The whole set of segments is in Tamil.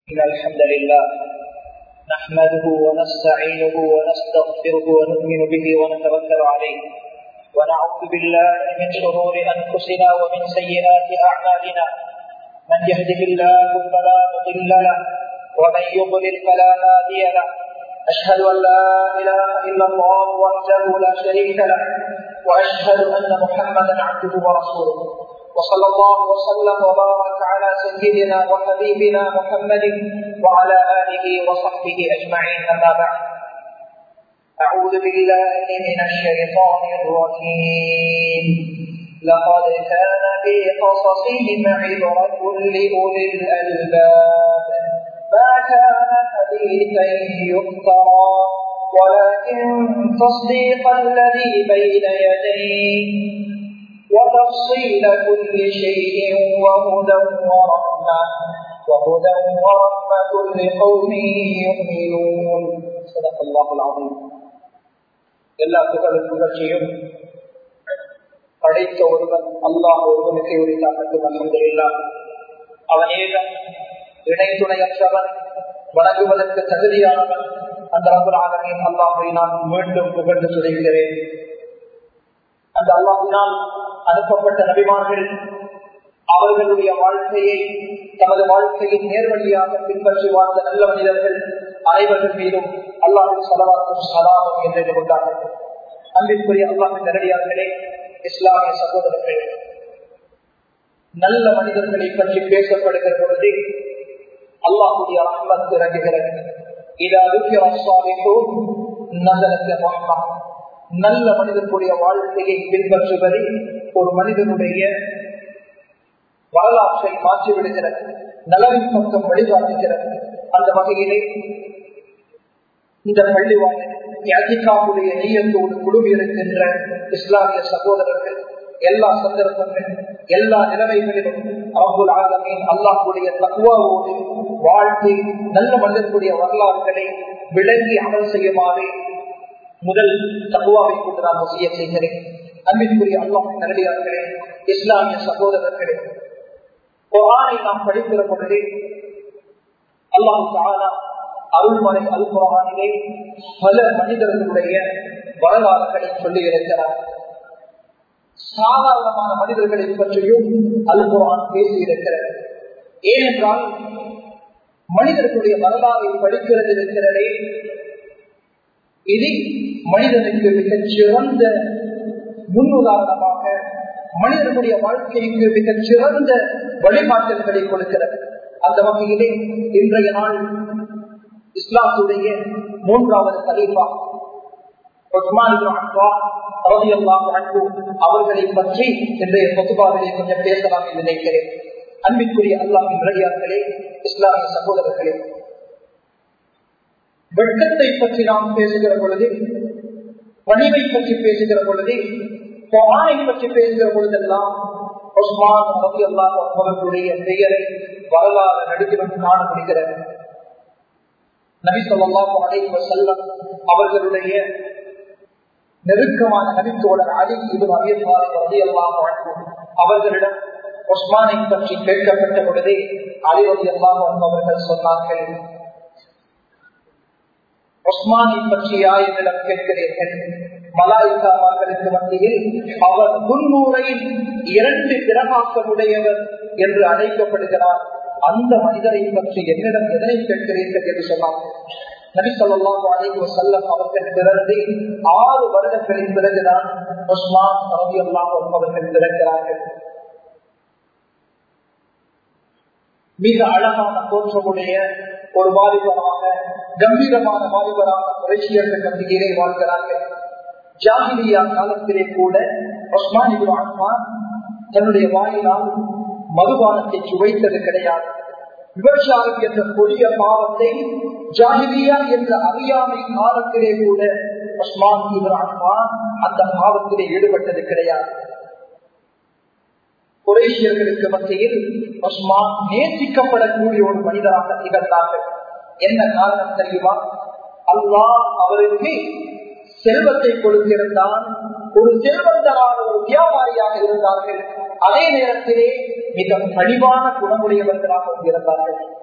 إن الحمد لله نحمده ونستعينه ونستغفره ونؤمن به ونتوكل عليه ونعوذ بالله من شرور أنفسنا ومن سيئات أعمالنا من يهده الله فلا مضل له ومن يضلل فلا هادي له أشهد أن لا إله إلا الله وحده لا شريك له وأشهد أن محمدا عبده ورسوله وصلى الله وسلم وبارك على سيدنا وحبيبنا محمد وعلى آله وصحبه أجمعين أما بعد أعوذ بالله من الشيطان الرجيم لقد كان في قصصهم عبرة لأولي الألباب ما كان حديثا يفترى ولكن تصديق الذي بين يديه وتفصيل كل شيء وهدى ورحمة وهدى ورحمة لقوم يؤمنون صدق الله العظيم எல்லா புகழும் புகழ்ச்சியும் படைத்த ஒருவன் அல்லாஹ் ஒருவனுக்கு உரித்தாக்கட்டும் அல்ஹம்துலில்லா அவன் ஏகன் இணை துணையற்றவன் வணங்குவதற்கு தகுதியானவன் அந்த ரபுல் அல்லாஹை நான் மீண்டும் புகழ்ந்து சொல்கிறேன் அந்த அல்லாஹினால் அனுப்பப்பட்ட நபிமார்கள் அவர்களுடைய வாழ்க்கையை தமது வாழ்க்கையின் நேர்வழியாக பின்பற்றி வாழ்ந்த நல்ல மனிதர்கள் அனைவர்கள் மீதும் அல்லாஹின் சலவாக்கும் சலாமும் என்று கொண்டார்கள் அன்பிற்குரிய அல்லாஹின் நேரடியார்களே இஸ்லாமிய சகோதரர்களே நல்ல மனிதர்களை பற்றி பேசப்படுகிற பொழுது அல்லாஹுடைய அஹ்மத் இறங்குகிறது நல்ல மனிதனுடைய வாழ்க்கையை பின்பற்றுவது ஒரு மனிதனுடைய வரலாற்றை மாற்றிவிடுகிறது நலவின் பக்கம் வழிகாட்டுகிறது அந்த வகையிலே இந்த பள்ளிவாயுடைய நீயத்தோடு குழுவி இருக்கின்ற இஸ்லாமிய சகோதரர்கள் எல்லா சந்தர்ப்பங்களும் எல்லா நிலைமைகளிலும் அபுல் ஆலமின் அல்லாஹுடைய தக்குவாவோடு வாழ்க்கை நல்ல மனிதனுடைய வரலாறுகளை விளங்கி அமல் செய்யுமாறு முதல் தகுவாவை கொண்டு நான் வசிய செய்கிறேன் அன்பிற்குரிய அல்லாஹ் நல்லடியார்களே இஸ்லாமிய சகோதரர்களே குரானை நாம் படிக்கிற பொழுது அல்லாஹு தாலா அருள்மலை அல் குரானிலே பல மனிதர்களுடைய வரலாறுகளை சொல்லி இருக்கிறார் சாதாரணமான மனிதர்களை பற்றியும் அல் குரான் பேசி இருக்கிறது ஏனென்றால் மனிதர்களுடைய வரலாறை படிக்கிறது இருக்கிறதே இது மனிதனுக்கு மிகச் சிறந்த முன்னுதாரணமாக மனிதனுடைய வாழ்க்கைக்கு மிகச் சிறந்த வழிகாட்டல்களை கொடுக்கிறது அந்த வகையிலே இன்றைய நாள் இஸ்லாத்துடைய மூன்றாவது தலைவா அவர்களை பற்றி இன்றைய பொதுவாகவே கொஞ்சம் பேசலாம் என்று நினைக்கிறேன் அன்பிற்குரிய அல்லாஹின் ரடியார்களே இஸ்லாமிய சகோதரர்களே வெட்கத்தை பற்றி நாம் பேசுகிற பொழுது பணிவை பற்றி பேசுகிற பொழுது குரானை பற்றி பேசுகிற பொழுதெல்லாம் உஸ்மான் ரவி அல்லாஹ் அவர்களுடைய பெயரை வரலாறு நடுக்கிலும் காண முடிகிறது நபி சொல்லாஹு அலைவ செல்லம் அவர்களுடைய நெருக்கமான நபித்தோழர் அலி இது அபியல்லாஹ் ரவி அல்லாஹ் அவர்களிடம் உஸ்மானை பற்றி கேட்கப்பட்ட பொழுதே அலி ரவி அல்லாஹ் அவர்கள் சொன்னார்கள் உஸ்மானை பற்றியா என்னிடம் கேட்கிறீர்கள் மலாய்கா அவர்களுக்கு மத்தியில் அவர் முன்னூரையில் இரண்டு பிரகாசமுடையவர் என்று அழைக்கப்படுகிறார் அந்த மனிதரை பற்றி என்னிடம் எதனை கேட்கிறீர்கள் என்று சொன்னார் நபி சொல்லாஹு அலைஹி வசல்லம் அவர்கள் பிறந்து ஆறு வருடங்களின் பிறகுதான் உஸ்மான் ரவி அல்லாஹ் அவர்கள் பிறக்கிறார்கள் மிக அழகான தோற்றமுடைய ஒரு வாலிபராக கம்பீரமான வாலிபராக புரட்சியர்கள் நம்பிக்கையிலே வாழ்கிறார்கள் ஜாகிரியா காலத்திலே கூட ஒஸ்மான் ஆத்மான் தன்னுடைய வாயினால் மதுபானத்தை சுவைத்தது கிடையாது விபச்சாரம் என்ற கொடிய பாவத்தை ஜாகிரியா என்ற அறியாமை காலத்திலே கூட ஒஸ்மான் ஆத்மான் அந்த பாவத்திலே ஈடுபட்டது கிடையாது குரேஷியர்களுக்கு மத்தியில் உஸ்மான் நேசிக்கப்படக்கூடிய ஒரு மனிதராக திகழ்ந்தார்கள் என்ன காரணம் தெரியுமா அல்லாஹ் அவருக்கு செல்வத்தை கொடுத்திருந்தான் ஒரு செல்வந்தரான ஒரு வியாபாரியாக இருந்தார்கள் அதே நேரத்திலே மிக பணிவான குணமுடையவர்களாக இருந்தார்கள்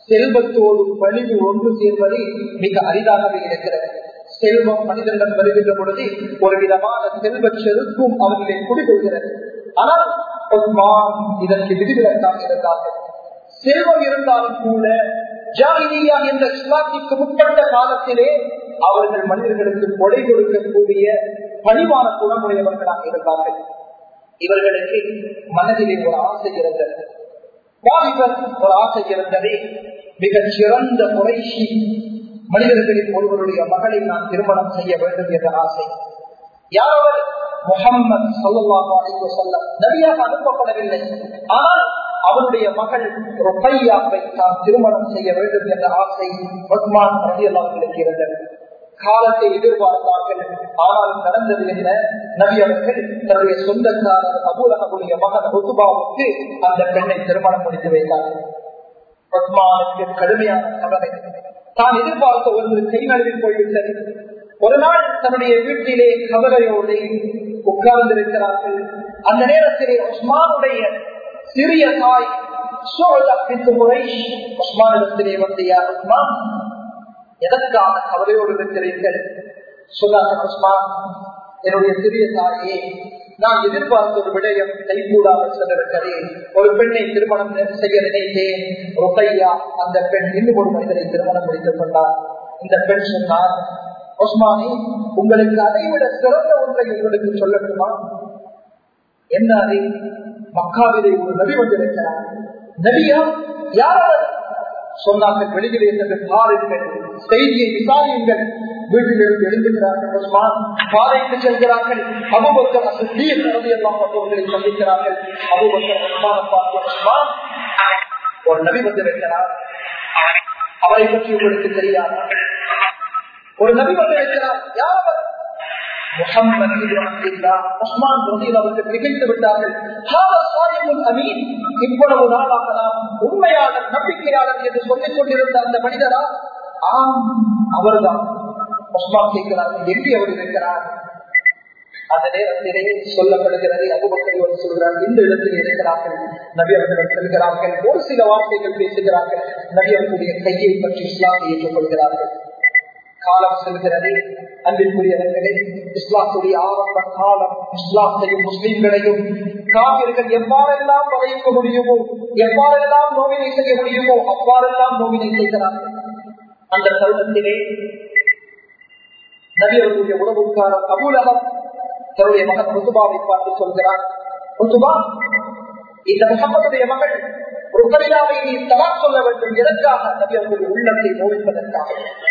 செல்வத்தோடு பணிவு ஒன்று சேர்வது மிக அரிதாகவே இருக்கிறது செல்வம் மனிதனிடம் வருகின்ற பொழுது ஒரு விதமான செல்வ செருக்கும் அவர்களை குடிகொள்கிறது ஆனால் உஸ்மான் இதற்கு விதிவிலக்காக இருந்தார்கள் செல்வம் இருந்தாலும் கூட ஜாகிரியா என்ற இஸ்லாத்திற்கு முற்பட்ட காலத்திலே அவர்கள் மனிதர்களுக்கு கொடை கொடுக்கக்கூடிய பணிவான குணமுடையவர்களாக இருந்தார்கள் இவர்களுக்கு மனதிலே ஒரு ஆசை இருந்தது வாலிபர் ஒரு ஆசை இருந்தது மிகச் சிறந்த முறைஷி மனிதர்களில் ஒருவருடைய மகளை நான் திருமணம் செய்ய வேண்டும் என்ற ஆசை யாரவர் முகம்மது சொல்லலாம் சொல்லம் நபியாக அனுப்பப்படவில்லை ஆனால் அவருடைய மகள் ரொப்பையாவை தான் திருமணம் செய்ய வேண்டும் என்ற ஆசை பத்மான் ரவியல்லாவுக்கு இருந்தது காலத்தை எதிர்பார்த்தார்கள் ஆனால் நடந்தது என்ன நபி அவர்கள் தன்னுடைய சொந்தக்காரர் அபூலகவுடைய மகன் ருத்துபாவுக்கு அந்த பெண்ணை திருமணம் முடித்து வைத்தார்கள் பத்மானுக்கு கடுமையான கவலை தான் எதிர்பார்த்த ஒன்று கை நழுவில் போய்விட்டது ஒரு நாள் தன்னுடைய வீட்டிலே கவலையோடு உட்கார்ந்திருக்கிறார்கள் அந்த நேரத்திலே உஸ்மானுடைய சிறிய தாய் உஸ்மானிடத்திலே வந்து யார் உஸ்மான் எதற்கான கவலையோடு இருக்கிறீர்கள் சொன்னார்கள் உஸ்மான் என்னுடைய சிறிய தாயே நான் எதிர்பார்த்த ஒரு விடயம் கைகூடாமல் சென்றிருக்கிறேன் ஒரு பெண்ணை திருமணம் செய்ய நினைத்தேன் ருப்பையா அந்த பெண் இன்னும் ஒரு மனிதனை திருமணம் முடித்துக் கொண்டார் இந்த பெண் சொன்னார் உஸ்மானி உங்களுக்கு அதைவிட சிறந்த ஒன்றை உங்களுக்கு சொல்லட்டுமா என்ன அதை மக்காவிலே ஒரு நபி வந்திருக்கிறார் நபியா யார் சொன்னார்கள் வெளியிலே சென்று பாருங்கள் செய்தியை விசாரியுங்கள் வீட்டிலிருந்து எழுந்துகிறார்கள் உஸ்மான் பாதைக்கு செல்கிறார்கள் அபுபக்கர் அசத்தீர் எல்லாம் அவர்களை சந்திக்கிறார்கள் அபுபக்கர் உஸ்மான பார்த்து உஸ்மான் ஒரு நபி வந்திருக்கிறார் அவரை பற்றி உங்களுக்கு தெரியாது ஒரு நபி வந்திருக்கிறார் யார் அவர் இவ்வளவு நாளாக நாம் உண்மையாளர் நம்பிக்கையாளர் என்று சொல்லிக் கொண்டிருந்த அந்த மனிதரா ஆம் அவர்தான் உஸ்மான் கேட்கிறார்கள் எப்படி அவர் இருக்கிறார் அந்த நேரத்திலே சொல்லப்படுகிறது அபுபக்கர் சொல்கிறார் இந்த இடத்தில் இருக்கிறார்கள் நபி அவர்கள் செல்கிறார்கள் ஒரு சில வார்த்தைகள் பேசுகிறார்கள் நபி அவர்களுடைய கையை பற்றி இஸ்லாமை ஏற்றுக்கொள்கிறார்கள் காலம் செல்கிறது அன்பிற்குரியவர்களே இஸ்லாத்துடைய ஆரம்ப காலம் இஸ்லாத்தையும் முஸ்லீம்களையும் காவிர்கள் எவ்வாறெல்லாம் வளைக்க முடியுமோ எவ்வாறெல்லாம் நோவினை செய்ய முடியுமோ அவ்வாறெல்லாம் நோவினை செய்கிறார்கள் அந்த தருணத்திலே நபி அவர்களுடைய உறவுக்காரர் அபுலகம் தன்னுடைய மகன் முத்துபாவை பார்த்து சொல்கிறார் முத்துபா இந்த முகமதுடைய மகள் ஒரு கவிதாவை நீ தலா சொல்ல வேண்டும் எதற்காக நபி அவர்களுடைய உள்ளத்தை நோவிப்பதற்காக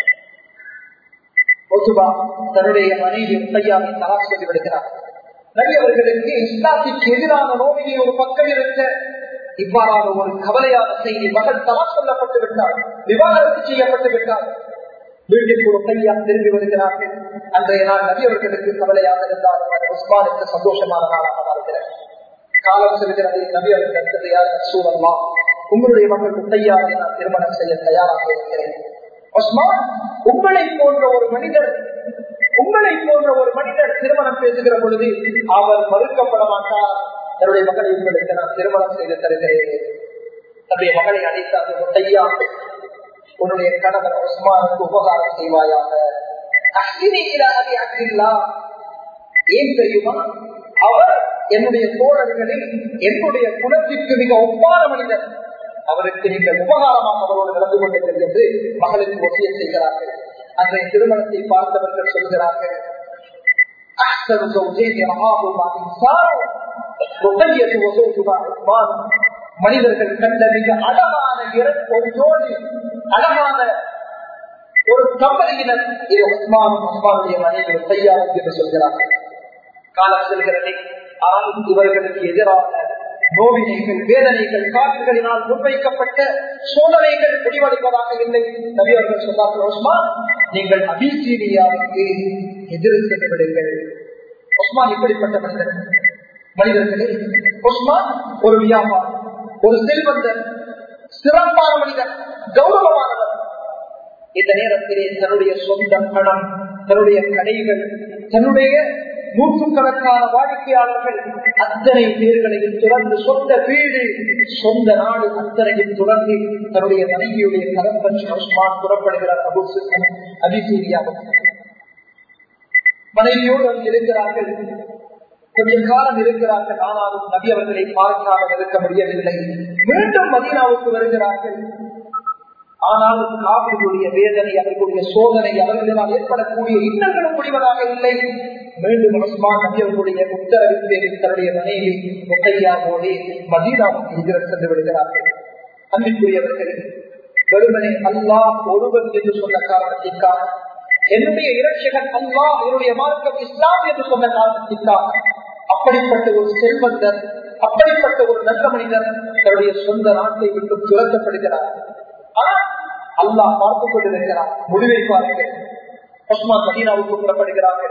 ஒசுபா தன்னுடைய மனைவி முத்தையாவை தலா சொல்லி விடுகிறார் நபி அவர்களுக்கு இஸ்லாத்திற்கு எதிரான நோவினை ஒரு பக்கம் இருக்க இவ்வாறான ஒரு கவலையான செய்தி மகள் தலா சொல்லப்பட்டு விட்டார் விவாகரத்து செய்யப்பட்டு விட்டார் வீட்டிற்கு ஒரு கையா திரும்பி வருகிறார்கள் அன்றைய நாள் நபி அவர்களுக்கு கவலையாக இருந்தாலும் அது உஸ்மானுக்கு சந்தோஷமான நாளாக மாறுகிறது காலம் செல்கிறது நபி அவர்கள் யார் சூழல்லா உங்களுடைய மகள் முத்தையாவை நான் திருமணம் செய்ய தயாராக இருக்கிறேன் உஸ்மான் உங்களை போன்ற ஒரு மனிதர் உங்களை போன்ற ஒரு மனிதர் திருமணம் பேசுகிற பொழுது அவர் மறுக்கப்பட மாட்டார் தன்னுடைய மகளை உங்களுக்கு நான் திருமணம் செய்து தருகிறேன் தன்னுடைய மகளை அழைத்தார் முத்தையா உன்னுடைய கணவர் உஸ்மானுக்கு உபகாரம் செய்வாயாக ஏன் தெரியுமா அவர் என்னுடைய தோழர்களில் என்னுடைய குணத்திற்கு மிக ஒப்பான மனிதர் அவருக்கு நீங்கள் உபகாரமாக அவரோடு நடந்து கொண்டீர்கள் என்று மகளுக்கு ஒசிய செய்கிறார்கள் அன்றைய திருமணத்தை பார்த்தவர்கள் சொல்கிறார்கள் மனிதர்கள் கண்ட மிக அழகான ஒரு ஜோடி அழகான ஒரு தம்பதியினர் இது உஸ்மான் உஸ்மானுடைய மனைவி கையாளும் என்று சொல்கிறார்கள் காலம் செல்கிறது ஆனால் இவர்களுக்கு எதிரான நோவினைகள் வேதனைகள் காற்றுகளினால் முன்வைக்கப்பட்ட சோதனைகள் முடிவெடுப்பதாக இல்லை நபியவர்கள் சொன்னார்கள் உஸ்மான் நீங்கள் அபிசீரியாவுக்கு எதிர்த்து விடுங்கள் உஸ்மான் இப்படிப்பட்ட மனிதர் மனிதர்களே உஸ்மான் ஒரு வியாபாரம் ஒரு செல்வந்தர் சிறப்பான மனிதர் கௌரவமானவர் இந்த நேரத்திலே தன்னுடைய சொந்த பணம் தன்னுடைய கடைகள் தன்னுடைய நூற்றுக்கணக்கான வாடிக்கையாளர்கள் அத்தனை பேர்களையும் துறந்து சொந்த வீடு சொந்த நாடு அத்தனையும் துறந்து தன்னுடைய மனைவியுடைய கரம் பற்றி உஸ்மான் புறப்படுகிறார் அபு அபிசீரியாக மனைவியோடு அங்கு இருக்கிறார்கள் கொஞ்ச காலம் இருக்கிறார்கள் ஆனாலும் நபி அவர்களை பார்க்காமல் இருக்க முடியவில்லை மீண்டும் மதீனாவுக்கு வருகிறார்கள் ஆனால் காவிரியுடைய வேதனை அவர்களுடைய சோதனை அவர்களால் ஏற்படக்கூடிய இன்னங்களும் முடிவதாக இல்லை மீண்டும் உஸ்மான் நபி அவர்களுடைய உத்தரவின் பேரில் தன்னுடைய மனைவி முத்தையாவோடு மதீனாவுக்கு எதிர சென்று விடுகிறார்கள் அன்பிற்குரியவர்கள் வெறுமனே அல்லாஹ் ஒருவன் என்று சொன்ன காரணத்திற்காக என்னுடைய இரட்சகன் அல்லா என்னுடைய மார்க்கம் இஸ்லாம் என்று சொன்ன காரணத்திற்காக அப்படிப்பட்ட ஒரு செல்வந்தர் அப்படிப்பட்ட ஒரு நல்ல மனிதர் தன்னுடைய சொந்த நாட்டை விட்டு துரத்தப்படுகிறார் ஆனால் அல்லாஹ் பார்த்துக் கொண்டிருக்கிறார் முடிவை பாருங்கள் உஸ்மான் மதீனாவுக்கு புறப்படுகிறார்கள்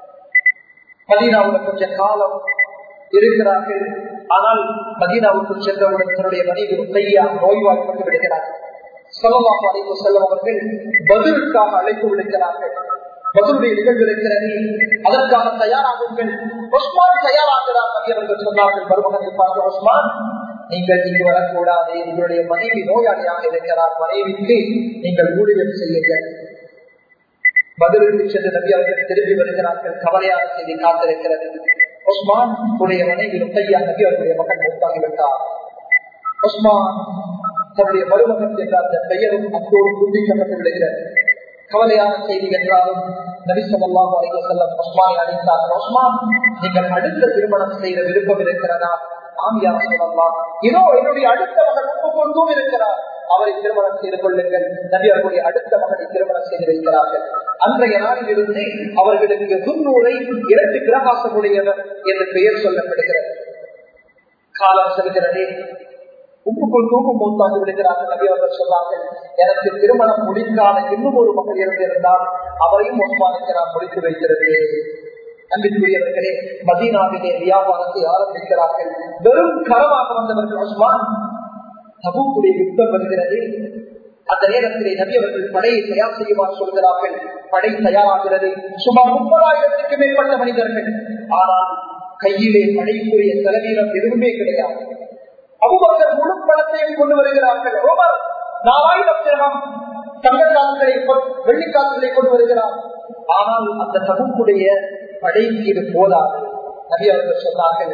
மதீனாவுல கொஞ்ச காலம் இருக்கிறார்கள் ஆனால் மதீனாவுக்கு சென்றவுடன் தன்னுடைய மனைவி கையா நோய்வாய்ப்பட்டு விடுகிறார் சொல்லலாம் அழைப்பு செல்லும் அவர்கள் பதிலுக்காக அழைப்பு விடுக்கிறார்கள் பதிலுடைய நிகழ்வு இருக்கிறது அதற்காக தயாராகுங்கள் உஸ்மான் தயாராகிறார் அவர்கள் சொன்னார்கள் மருமகனை பார்த்து உஸ்மான் நீங்கள் இங்கு வரக்கூடாது உங்களுடைய மனைவி நோயாளியாக இருக்கிறார் மனைவிக்கு நீங்கள் ஊழியர் செய்யுங்கள் பதிலுக்கு சென்று நபி அவர்கள் திரும்பி வருகிறார்கள் கவலையான செய்தி காத்திருக்கிறது உஸ்மான் உடைய மனைவி ருக்கையா நபி அவர்களுடைய மகன் மூத்தாகிவிட்டார் உஸ்மான் தன்னுடைய மருமகன் என்ற அந்த பெயரும் அத்தோடு துண்டிக்கப்பட்டு விடுகிறது கவலையான செய்தி என்றாலும் நபிசல்லாஹு அலைஹி வஸல்லம் உஸ்மானை அழைத்தார் உஸ்மான் நீங்கள் அடுத்த திருமணம் செய்த விருப்பம் இருக்கிறதா ஆம் யார் சொல்லலாம் இதோ என்னுடைய அடுத்த மகன் ஒப்புக்கொண்டும் இருக்கிறார் அவரை திருமணம் செய்து கொள்ளுங்கள் நபி அவர்களுடைய அடுத்த மகனை திருமணம் செய்து வைக்கிறார்கள் அன்றைய நாளில் இருந்து அவர்களுக்கு துன்னூரை இரண்டு கிரகாசமுடையவர் என்று பெயர் சொல்லப்படுகிறது காலம் செல்கிறதே உப்புக்குள் தூக்கும் மூத்தாகி விடுகிறார்கள் நபி அவர்கள் சொன்னார்கள் எனக்கு திருமணம் முடிக்காத இன்னும் ஒரு மகள் இருந்திருந்தால் அவரையும் ஒஸ்மானுக்கு நான் முடித்து வைத்திருந்தேன் அன்பிற்குரியவர்களே மதீனாவிலே வியாபாரத்தை ஆரம்பிக்கிறார்கள் வெறும் கரமாக வந்தவர்கள் உஸ்மான் தபூக்குடைய யுத்தம் வருகிறது அந்த நேரத்திலே நபி அவர்கள் படையை தயார் செய்யுமாறு சொல்கிறார்கள் படை தயாராகிறது சுமார் முப்பதாயிரத்திற்கு மேற்பட்ட மனிதர்கள் ஆனால் கையிலே படைக்குரிய தலைவீரம் எதுவுமே கிடையாது அபுபக்கர் முழு பணத்தையும் கொண்டு வருகிறார்கள் ரோமர் நாலாயிரம் திரகம் தங்கக்காசுகளை வெள்ளிக்காசுகளை கொண்டு வருகிறார் ஆனால் அந்த தகுப்புடைய படைக்கு இது போதாது நபி அவர்கள் சொன்னார்கள்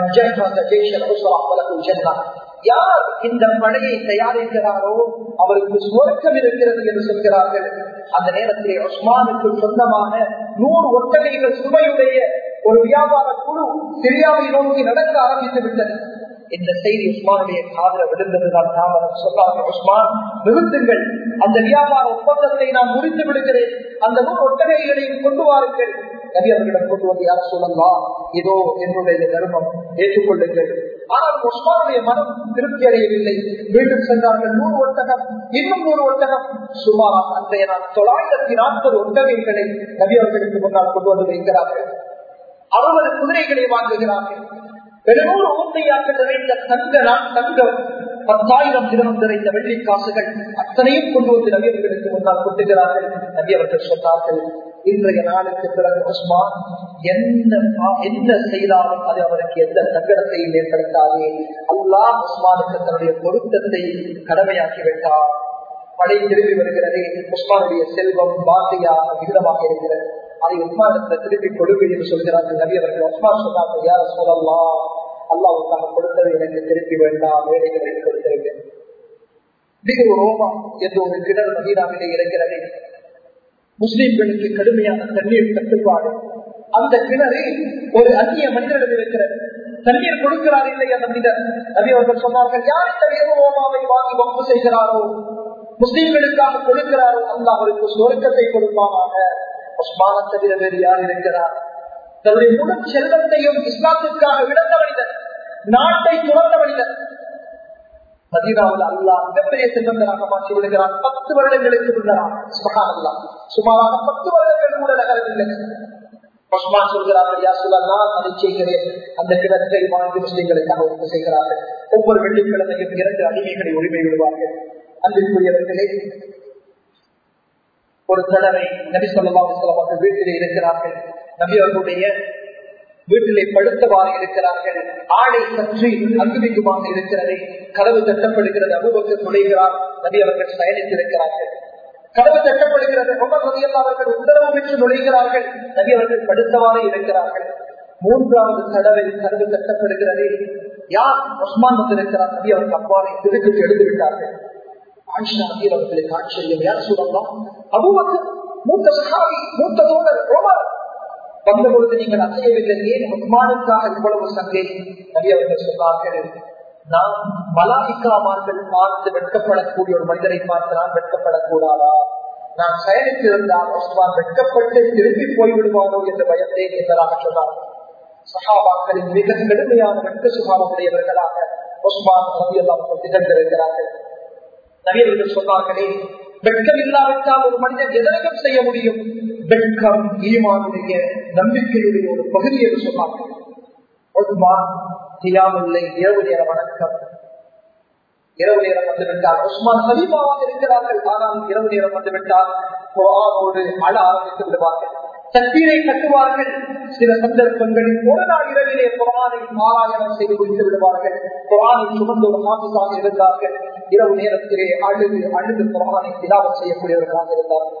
யார் இந்த படையை தயாரிக்கிறாரோ அவருக்கு சுவர்க்கம் இருக்கிறது என்று சொல்கிறார்கள் அந்த நேரத்திலே உஸ்மானுக்கு சொந்தமான நூறு ஒட்டகைகள் சுமையுடைய ஒரு வியாபார குழு சிரியாவை நோக்கி நடக்க ஆரம்பித்து விட்டது இந்த செய்தி உஸ்மானுடைய காதல விழுந்ததுதான் தாமதம் சொன்னார்கள் உஸ்மான் நிறுத்துங்கள் அந்த வியாபார ஒப்பந்தத்தை நான் முடித்து விடுகிறேன் அந்த நூறு ஒட்டகைகளையும் கொண்டு வாருங்கள் நபி அவர்களிடம் கொண்டு வந்து யார் சொல்லலாம் இதோ என்னுடைய தர்மம் ஏற்றுக்கொள்ளுங்கள் ஆனால் உஸ்மானுடைய மனம் திருப்தி அடையவில்லை மீண்டும் சென்றார்கள் நூறு ஒட்டகம் இன்னும் நூறு ஒட்டகம் சுமார் அன்றைய நான் தொள்ளாயிரத்தி நாற்பது ஒட்டகைகளை நபி அவர்களுக்கு முன்னால் கொண்டு வந்து வைக்கிறார்கள் அறுபது குதிரைகளை வாங்குகிறார்கள் பெருநூறு ஊத்தையாக்கள் நிறைந்த தங்க தங்கம் பத்தாயிரம் தினம் நிறைந்த வெள்ளி காசுகள் அத்தனையும் கொண்டு வந்து நபியவர்களுக்கு முன்னால் கொட்டுகிறார்கள் நபி அவர்கள் சொன்னார்கள் இன்றைய நாளுக்கு பிறகு உஸ்மான் என்ன என்ன செய்தாலும் அது அவருக்கு எந்த சங்கடத்தையும் ஏற்படுத்தாதே அல்லாஹ் உஸ்மானுக்கு தன்னுடைய பொருத்தத்தை கடமையாக்கி விட்டார் படை திரும்பி வருகிறது உஸ்மானுடைய செல்வம் பாக்கியாக விகிதமாக இருக்கிறது அதை உஸ்மானத்தில் திருப்பி கொடுங்க என்று சொல்கிறார்கள் நபி அவர்கள் உஸ்மான் சொன்னார்கள் யார சொல்லலாம் அல்லாவுக்காக கொடுத்தது எனக்கு திருப்பி வேண்டாம் வேலைகளுக்கு கொடுத்திருங்க மிக ரோமா என்ற ஒரு கிணறு மதீனாவிலே இருக்கிறது முஸ்லிம்களுக்கு கடுமையான தண்ணீர் கட்டுப்பாடு அந்த கிணறு ஒரு அந்நிய மனிதரிடம் இருக்கிறது தண்ணீர் கொடுக்கிறார் இல்லை அந்த மனிதர் நபி அவர்கள் சொன்னார்கள் யார் இந்த வேகோமாவை வாங்கி வம்பு செய்கிறாரோ முஸ்லிம்களுக்காக கொடுக்கிறாரோ அந்த அவருக்கு சொருக்கத்தை கொடுப்பானாக உஸ்மான தவிர வேறு யார் இருக்கிறார் தன்னுடைய முழு செல்வத்தையும் இஸ்லாத்திற்காக விளந்த மனிதர் நாட்டை துறந்த மனிதர் மதீனாவில் அல்லா மிகப்பெரிய செல்வந்தராக மாற்றி விடுகிறார் பத்து வருடங்களுக்கு முன்னராக சுமகான் அல்லா சுமாராக பத்து வருடங்கள் கூட நகரவில்லை உஸ்மான் சொல்கிறார்கள் யா சொல்லலாம் அதை செய்கிறேன் அந்த கிணற்றை வாங்கி முஸ்லிம்களுக்காக ஒப்பு செய்கிறார்கள் ஒவ்வொரு வெள்ளிக்கிழமையும் இரண்டு அடிமைகளை உரிமை விடுவார்கள் அன்பிற்குரியவர்களே ஒரு தடவை நபி சொல்லா அவர்கள் வீட்டிலே இருக்கிறார்கள் நபி அவர்களுடைய வீட்டிலே படுத்தவாறு இருக்கிறார்கள் ஆடை சற்றி அங்குமிக்குமாக இருக்கிறது கதவு தட்டப்படுகிறது அபுபக்கர் நுழைகிறார் நபி அவர்கள் பயணித்திருக்கிறார்கள் கதவு தட்டப்படுகிறது ரொம்ப நதியல்ல அவர்கள் உத்தரவு பெற்று நுழைகிறார்கள் நபி அவர்கள் படுத்தவாறு இருக்கிறார்கள் மூன்றாவது தடவை கதவு தட்டப்படுகிறது யார் உஸ்மான் வந்திருக்கிறார் நபி அவர்கள் அவ்வாறு திருப்பிட்டு எழுந்து விட்டார்கள் ஆயிஷா நபி அவர்களுக்கு ஆச்சரியம் யார் சொல்லலாம் அபுபக்கர் மூத்த சகாவி மூத்த தோழர் ரோமர் வந்த பொழுது நீங்கள் அசையவில்லை ஏன் உஸ்மானுக்காக இவ்வளவு சங்கை நபி அவர்கள் சொன்னார்கள் நான் மலாய்க்காமார்கள் பார்த்து வெட்கப்படக்கூடிய ஒரு மனிதரை பார்த்து நான் வெட்கப்படக்கூடாதா நான் பயணித்திருந்தால் உஸ்மான் வெட்கப்பட்டு திரும்பி போய்விடுவானோ என்று பயந்தேன் என்பதாக சொன்னார் சகாபாக்களின் மிக கடுமையான வெட்க சுகாமுடையவர்களாக உஸ்மான் நபி எல்லாம் திகழ்ந்திருக்கிறார்கள் நபியவர்கள் சொன்னார்களே வெட்கம் இல்லாவிட்டால் ஒரு மனிதன் எதற்கும் செய்ய முடியும் வெட்கம் ஈமானுடைய நம்பிக்கையுடைய ஒரு பகுதி என்று சொன்னார்கள் உஸ்மான் தியாமில்லை இரவு நேர வணக்கம் இரவு நேரம் வந்துவிட்டால் உஸ்மான் சலீமாவாக இருக்கிறார்கள் ஆனால் இரவு நேரம் வந்துவிட்டால் குரானோடு அழ ஆரம்பித்து விடுவார்கள் தண்ணீரை கட்டுவார்கள் சில சந்தர்ப்பங்களில் ஒரு நாள் இரவிலே குரானை பாராயணம் செய்து முடித்து விடுவார்கள் குரானை சுமந்து ஒரு மாசுக்காக இருந்தார்கள் இரவு நேரத்திலே அழுது அழுது குரானை திலாவம் செய்யக்கூடியவர்களாக இருந்தார்கள்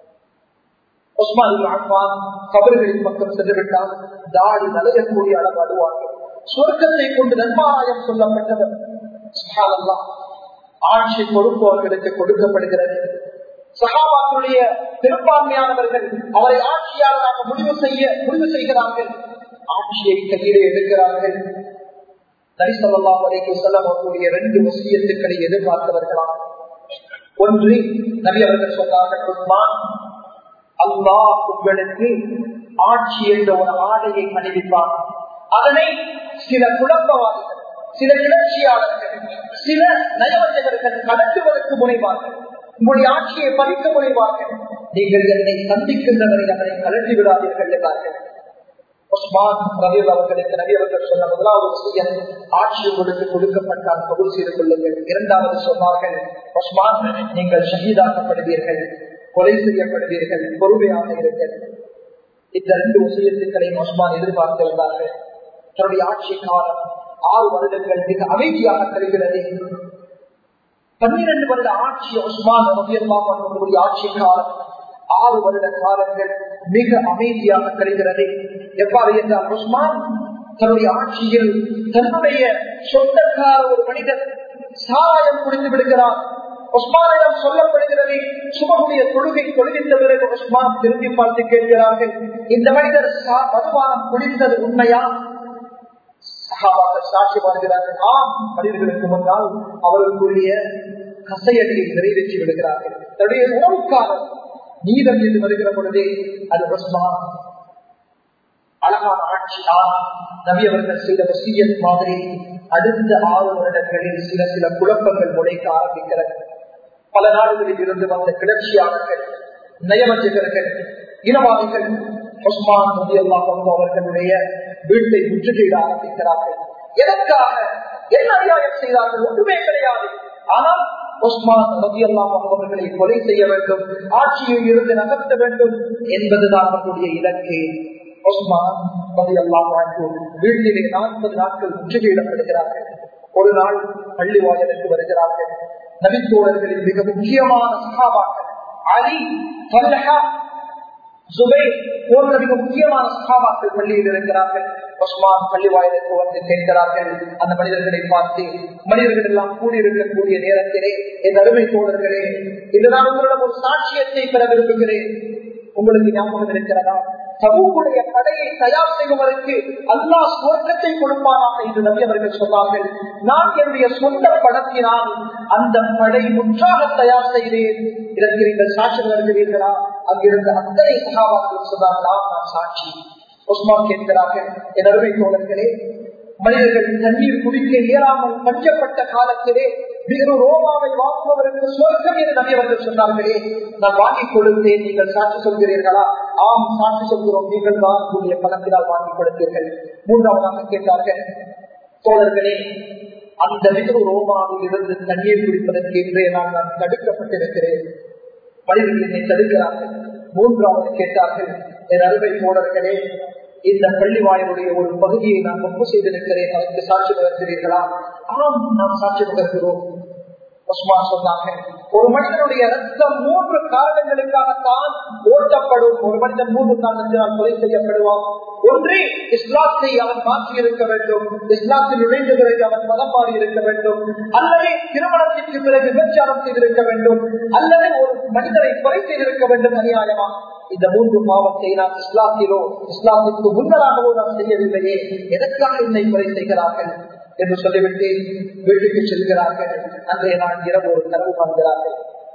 கபர்களின் பக்கம் சென்று விட்டால் தாடி நலையக்கூடிய அளவு அழுவார்கள் சொர்க்கத்தை கொண்டு நன்மாராயம் சொல்லப்பட்டவர் ஆட்சி பொறுப்பு அவர்களுக்கு கொடுக்கப்படுகிறது சகாபாக்களுடைய பெரும்பான்மையானவர்கள் அவரை ஆட்சியாளராக முடிவு செய்ய முடிவு செய்கிறார்கள் ஆட்சியை கையிலே எடுக்கிறார்கள் நரிசல்லா வரைக்கு சொல்லக்கூடிய ரெண்டு வசியத்துக்களை எதிர்பார்த்தவர்களாம் ஒன்று நபி அவர்கள் சொன்னார்கள் உஸ்மான் அல்லாஹ் உங்களுக்கு ஆட்சி என்ற ஒரு ஆடையை அணிவிப்பார் அதனை சில குழப்பவாதிகள் சில கிளர்ச்சியாளர்கள் சில நயவஞ்சகர்கள் கடத்துவதற்கு முனைவார்கள் உங்களுடைய ஆட்சியை பதிக்க முனைவார்கள் நீங்கள் என்னை சந்திக்கின்றவரை அதனை கலட்டி விடாதீர்கள் என்றார்கள் உஸ்மான் ரவி அவர்களுக்கு நபி அவர்கள் சொன்ன முதலாவது விஷயம் ஆட்சி உங்களுக்கு கொடுக்கப்பட்டால் கபூல் செய்து கொள்ளுங்கள் இரண்டாவது சொன்னார்கள் உஸ்மான் நீங்கள் ஷஹீதாக்கப்படுவீர்கள் கொலை செய்யப்படுவீர்கள் பொறுமையாக இருங்கள் இந்த ரெண்டு விஷயத்துக்களையும் உஸ்மான் எதிர்பார்த்திருந்தார்கள் தன்னுடைய ஆட்சி காலம் ஆறு வருடங்கள் மிக அமைதியாக கருகிறது பன்னிரண்டு வருட ஆட்சி உஸ்மான் ரபியல்லாவுடைய ஆட்சி காலம் ஆறு வருட காலங்கள் மிக அமைதியாக கருகிறது எவ்வாறு என்றால் உஸ்மான் தன்னுடைய ஆட்சியில் தன்னுடைய சொந்தக்கார ஒரு மனிதர் சாராயம் குடித்து விடுகிறார் உஸ்மானிடம் சொல்லப்படுகிறது சுமகுடைய தொழுகை தொழுகின்ற பிறகு உஸ்மான் திரும்பி பார்த்து கேட்கிறார்கள் இந்த மனிதர் மதுபானம் குடித்தது உண்மையா சாட்சி வருகிறார்கள் ஆம் மனிதர்களுக்கு முன்னால் அவர்களுக்குரிய கசையடியை நிறைவேற்றி விடுகிறார்கள் தன்னுடைய உணவுக்காரர் நீதம் என்று வருகிற பொழுதே அது உஸ்மான் அழகான ஆட்சி நபி அவர்கள் செய்த வசியத் மாதிரி அடுத்த ஆறு வருடங்களில் சில சில குழப்பங்கள் முளைக்க ஆரம்பிக்கிறது பல நாடுகளில் இருந்து வந்த கிளர்ச்சியாளர்கள் நயவஞ்சகர்கள் இனவாதிகள் உஸ்மான் நபி அல்லாஹ் அவர்களுடைய வீட்டை முற்றுகையிட ஆரம்பிக்கிறார்கள் எதற்காக என்ன அநியாயம் செய்தார்கள் ஒன்றுமே கிடையாது ஆனால் உஸ்மான் ரவி அல்லாம் அவர்களை கொலை செய்ய வேண்டும் ஆட்சியில் இருந்து நகர்த்த வேண்டும் என்பதுதான் அவர்களுடைய இலக்கு உஸ்மான் ரவி அல்லாம் வீட்டிலே நாற்பது நாட்கள் முற்றுகையிடப்படுகிறார்கள் ஒரு நாள் பள்ளி வாயிலுக்கு வருகிறார்கள் நபித்தோழர்களின் மிக முக்கியமான சகாபாக்கள் அலி பல்லஹா சுபை போன்ற மிக முக்கியமான சகாபாக்கள் பள்ளியில் இருக்கிறார்கள் உஸ்மான் பள்ளி வாயிலுக்கு வந்து கேட்கிறார்கள் அந்த மனிதர்களை பார்த்து மனிதர்கள் எல்லாம் கூடியிருக்கக்கூடிய நேரத்திலே என் அருமை தோழர்களே இது நான் உங்களிடம் ஒரு சாட்சியத்தை பெற விரும்புகிறேன் உங்களுக்கு ஞாபகம் இருக்கிறதா சமூகடைய படையை தயார் செய்வதற்கு அல்லா சுவர்க்கத்தை கொடுப்பானாக என்று நபி அவர்கள் சொன்னார்கள் நான் என்னுடைய சொந்த படத்தினால் அந்த படை முற்றாக தயார் செய்தேன் இதற்கு நீங்கள் சாட்சி வருகிறீர்களா அங்கிருந்த அத்தனை சகாபாக்கள் சொன்னார்களா நான் சாட்சி உஸ்மான் கேட்கிறார்கள் என் அருமை தோழர்களே மனிதர்கள் தண்ணீர் குடிக்க இயலாமல் பஞ்சப்பட்ட காலத்திலே மிகவும் ரோமாவை வாங்குபவருக்கு சொர்க்கம் என்று நபியவர்கள் சொன்னார்களே நான் வாங்கிக் கொடுத்தேன் நீங்கள் சாட்சி சொல்கிறீர்களா ஆம் சாட்சி சொல்கிறோம் நீங்கள் தான் உங்களுடைய பணத்தினால் வாங்கி கொடுத்தீர்கள் மூன்றாவதாக கேட்டார்கள் தோழர்களே அந்த மிகவும் ரோமாவில் இருந்து தண்ணீர் குடிப்பதற்கு என்றே நான் நான் தடுக்கப்பட்டிருக்கிறேன் மனிதர்கள் என்னை தடுக்கிறார்கள் மூன்றாவது கேட்டார்கள் என் அருமை தோழர்களே இந்த பள்ளி வாயிலுடைய ஒரு பகுதியை நான் ஒப்பு செய்திருக்கிறேன் அதற்கு சாட்சி பகர்கிறீர்களா ஆம் நாம் சாட்சி பகர்கிறோம் உஸ்மான் சொன்னாங்க ஒரு மனிதனுடைய ரத்தம் மூன்று காரணங்களுக்காகத்தான் ஓட்டப்படும் ஒரு மனிதன் மூன்று காரணத்தினால் கொலை செய்யப்படுவான் ஒன்று இஸ்லாத்தை அவன் மாற்றி இருக்க வேண்டும் இஸ்லாத்தில் நுழைந்த பிறகு அவன் மதம் மாறி இருக்க வேண்டும் அல்லது திருமணத்திற்கு பிறகு விபச்சாரம் செய்திருக்க வேண்டும் அல்லது ஒரு மனிதனை கொலை செய்திருக்க வேண்டும் அநியாயமா இந்த மூன்று பாவத்தை நாம் இஸ்லாத்திலோ இஸ்லாத்திற்கு முன்னராகவோ நாம் செய்யவில்லையே எதற்காக என்னை கொலை செய்கிறார்கள் என்று சொல்லிவிட்டு வீட்டுக்கு செல்கிறார்கள் அன்றைய நாள் இரவு ஒரு கனவு காண்கிறார்கள்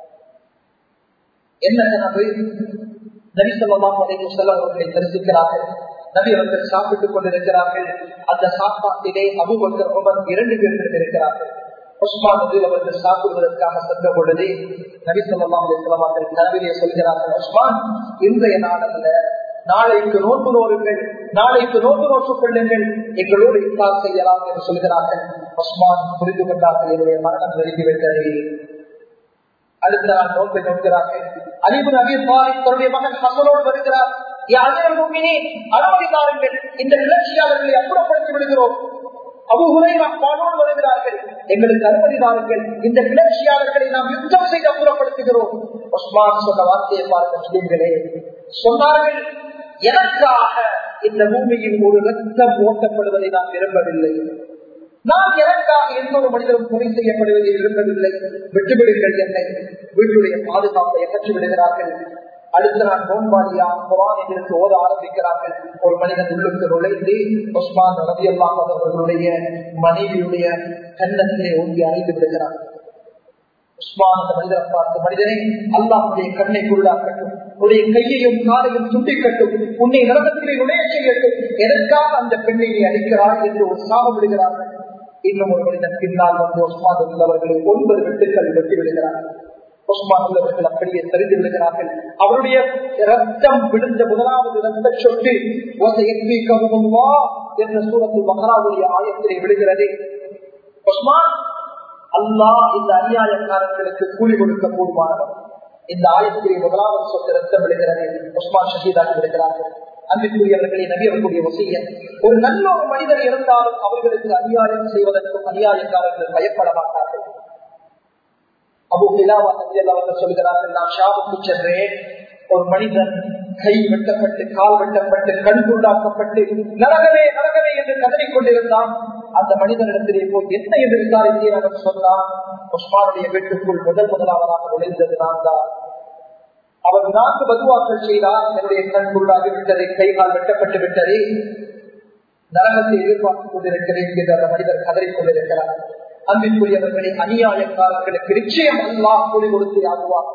என்ன கனவு நபி சொல்லலாம் அவர்களை தரிசிக்கிறார்கள் நபி அவர்கள் சாப்பிட்டுக் கொண்டிருக்கிறார்கள் அந்த சாப்பாட்டிலே அபுபக்கர் உமர் இரண்டு பேர்கள் இருக்கிறார்கள் உஸ்மான் நபீல் அவர்கள் சாப்பிடுவதற்காக சென்ற பொழுது நபி சொல்லலாம் அவர்கள் கனவிலே சொல்கிறார்கள் உஸ்மான் இன்றைய நாள் அல்ல நாளைக்கு நோன்பு நோருங்கள் நாளைக்கு நோன்பு நோற்றுக் கொள்ளுங்கள் எங்களோடு இஃப்தார் செய்யலாம் என்று சொல்கிறார்கள் உஸ்மான் புரிந்து கொண்டார்கள் என்னுடைய மரணம் நெருங்கிவிட்டது அடுத்த நாள் நோன்பை நோக்கிறார்கள் அலிபு நபி தன்னுடைய மகன் ஹசனோடு வருகிறார் அனுமதி தாருங்கள் இந்த கிளர்ச்சியாளர்களை அப்புறப்படுத்தி விடுகிறோம் அபுகுரையோடு வருகிறார்கள் எங்களுக்கு அனுமதி தாருங்கள் இந்த கிளர்ச்சியாளர்களை நாம் யுத்தம் செய்து அப்புறப்படுத்துகிறோம் உஸ்மான் சொன்ன வார்த்தையை பார்க்க முஸ்லீம்களே சொன்னார்கள் எனக்காக இந்த பூமியில் ஒரு ரத்தம் ஓட்டப்படுவதை நான் விரும்பவில்லை நான் எனக்காக எந்த ஒரு மனிதரும் கொலை செய்யப்படுவதை விரும்பவில்லை விட்டுவிடுங்கள் என்னை வீட்டுடைய பாதுகாப்பை அகற்றி விடுகிறார்கள் அடுத்த நாள் நோன்பாளியா குரான் எங்களுக்கு ஓத ஆரம்பிக்கிறார்கள் ஒரு மனிதன் உள்ளுக்கு நுழைந்து உஸ்மான் ரவியல்லாஹ் அவர்களுடைய மனைவியுடைய கன்னத்திலே ஓங்கி அழைத்து விடுகிறார் உஸ்மான் அந்த மனிதரை பார்த்து மனிதனே அல்லாஹுடைய கண்ணை குருடாக்கட்டும் உன்னுடைய கையையும் காலையும் துண்டிக்கட்டும் உன்னை நரகத்திலே நுழைய செய்யட்டும் எதற்காக அந்த பெண்ணை நீ அளிக்கிறாய் என்று ஒரு சாபம் விடுகிறார்கள் இன்னும் ஒரு மனிதன் பின்னால் வந்து உஸ்மான் உள்ளவர்களை ஒன்பது வெட்டுக்கள் வெட்டி விடுகிறார்கள் உஸ்மான் உள்ளவர்கள் அப்படியே தெரிந்து விடுகிறார்கள் அவருடைய ரத்தம் விழுந்த முதலாவது ரத்த சொட்டு என்ற சூரத்து மகராவுடைய ஆயத்திலே விழுகிறது உஸ்மான் அல்லாஹ் இந்த அநியாயக்காரர்களுக்கு கூலி கொடுக்க கூடுமானவர் இந்த ஆயத்திலே முதலாவது சொத்து ரத்தம் விழுகிறது உஸ்மான் ஷஹீதாக விடுகிறார்கள் அன்பிற்குரியவர்களை நபியக்கூடிய வசியன் ஒரு நல்ல ஒரு மனிதர் இருந்தாலும் அவர்களுக்கு அநியாயம் செய்வதற்கும் அநியாயக்காரர்கள் பயப்பட மாட்டார்கள் அபு ஹிலாவா நபி அவர்கள் சொல்கிறார்கள் நான் ஷாவுக்கு சென்றேன் ஒரு மனிதன் கை வெட்டப்பட்டு கால் வெட்டப்பட்டு கண் துண்டாக்கப்பட்டு நரகவே நரகவே என்று கதறிக் கொண்டிருந்தான் அந்த மனிதனிடத்திலே போய் என்ன என்று விசாரித்தேன் அவர் சொன்னான் உஸ்மானுடைய வீட்டுக்குள் முதல் முதலாவதாக நுழைந்தது நான் தான் அவர் நான்கு பதுவாக்கள் செய்தார் என்னுடைய கண் குருடாகி விட்டது கை கால் வெட்டப்பட்டு விட்டது நரகத்தை எதிர்பார்த்துக் கொண்டிருக்கிறேன் என்று அந்த மனிதர் கதறிக் கொண்டிருக்கிறார் அன்பிற்குரியவர்களை அநியாயக்காரர்களுக்கு நிச்சயம் அல்லாஹ் கூலி கொடுத்து ஆகுவார்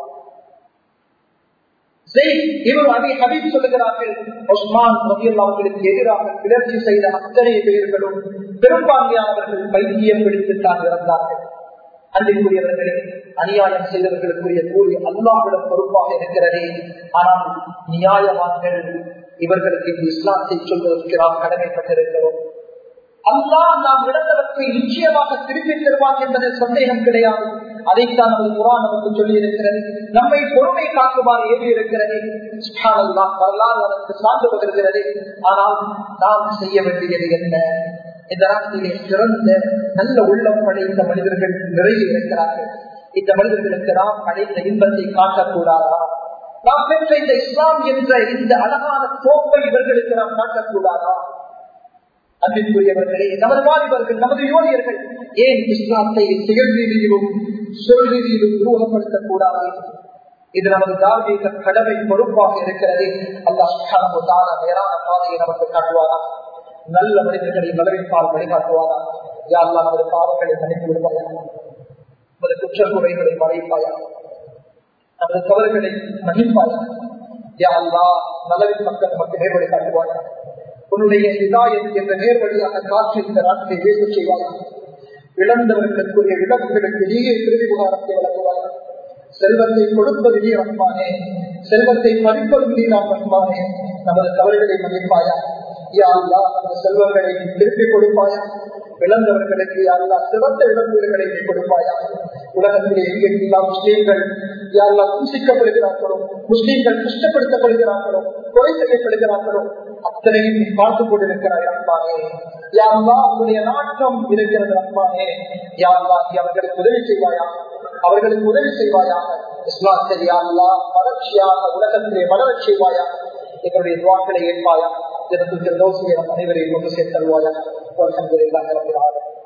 அவர்களுக்கு எதிராக கிளர்ச்சி செய்த அத்தனை பேர்களும் பெரும்பான்மையானவர்கள் பைத்தியம் பிடித்துத்தான் இறந்தார்கள் அன்பிற்குரியவர்களே அநியாயம் செய்தவர்களுக்குரிய கூலி அல்லாவிடம் பொறுப்பாக இருக்கிறதே ஆனால் நியாயவான்கள் இவர்களுக்கு இஸ்லாத்தை சொல்வதற்கு நாம் கடமைப்பட்டிருக்கிறோம் அல்லா நாம் இழந்தவற்றை நிச்சயமாக திருப்பி தருவான் என்பதில் சந்தேகம் கிடையாது அதைத்தான் நமது குரான் நமக்கு சொல்லி இருக்கிறது நம்மை பொறுமை காக்குமாறு ஏறி இருக்கிறது வரலாறு அதற்கு சார்ந்து வருகிறது ஆனால் நாம் செய்ய வேண்டியது என்ன இந்த நாட்டிலே சிறந்த நல்ல உள்ளம் படைத்த மனிதர்கள் நிறைய இருக்கிறார்கள் இந்த மனிதர்களுக்கு நாம் அடைந்த இன்பத்தை காட்டக்கூடாதா நாம் பெற்ற இந்த இஸ்லாம் என்ற இந்த அழகான தோப்பை இவர்களுக்கு நாம் காட்டக்கூடாதா அன்பிற்குரியவர்களே நமது வாலிபர்கள் நமது யோனியர்கள் ஏன் இஸ்லாத்தை செயல் ரீதியிலும் சொல் ரீதியிலும் உருவகப்படுத்தக்கூடாது இது நமது தார்மீக கடமை பொறுப்பாக இருக்கிறது அல்லாஹ் நேரான பாதையை நமக்கு காட்டுவாரா நல்ல மனிதர்களை வரவேற்பால் வழிகாட்டுவாரா யாரெல்லாம் நமது பாவங்களை மன்னித்து விடுவாயா நமது குற்றக்குறைகளை மறைப்பாயா நமது தவறுகளை மன்னிப்பாயா யா அல்லா நலவின் மக்கள் நமக்கு நேர்வழி காட்டுவாயா உன்னுடைய இதாயத் என்ற நேர்வழியாக காற்று இந்த நாட்டை வீச செய்வாயா இழந்தவர்களுக்குரிய இழப்புகளுக்கு நீயே திருவி விவகாரத்தை வழங்குவாயா செல்வத்தை கொடுப்பது நீ ரஹ்மானே செல்வத்தை பறிப்பது நீ நாம் ரஹ்மானே நமது தவறுகளை மன்னிப்பாயா யாருலா அந்த செல்வங்களை திருப்பி கொடுப்பாயா இழந்தவர்களுக்கு யாருலா சிறந்த இழப்பீடுகளை நீ கொடுப்பாயா உலகத்திலே எங்கெல்லாம் முஸ்லீம்கள் யாரெல்லாம் தூசிக்கப்படுகிறார்களோ முஸ்லீம்கள் கஷ்டப்படுத்தப்படுகிறார்களோ கொலை செய்யப்படுகிறார்களோ அத்தனையும் நீ பார்த்துக் கொண்டிருக்கிறாய் ரஹ்மானே யாருலா உன்னுடைய நாட்டம் இருக்கிறது ரஹ்மானே யாருலா நீ அவர்களுக்கு உதவி செய்வாயா அவர்களுக்கு உதவி செய்வாயா இஸ்லாத்தை யாருலா வளர்ச்சியாக உலகத்திலே வளரச் செய்வாயா எங்களுடைய துவாக்களை ஏற்பாயா எனக்கு தோசியை நம் அனைவரையும் கொண்டு சேர்த்தல்வாயா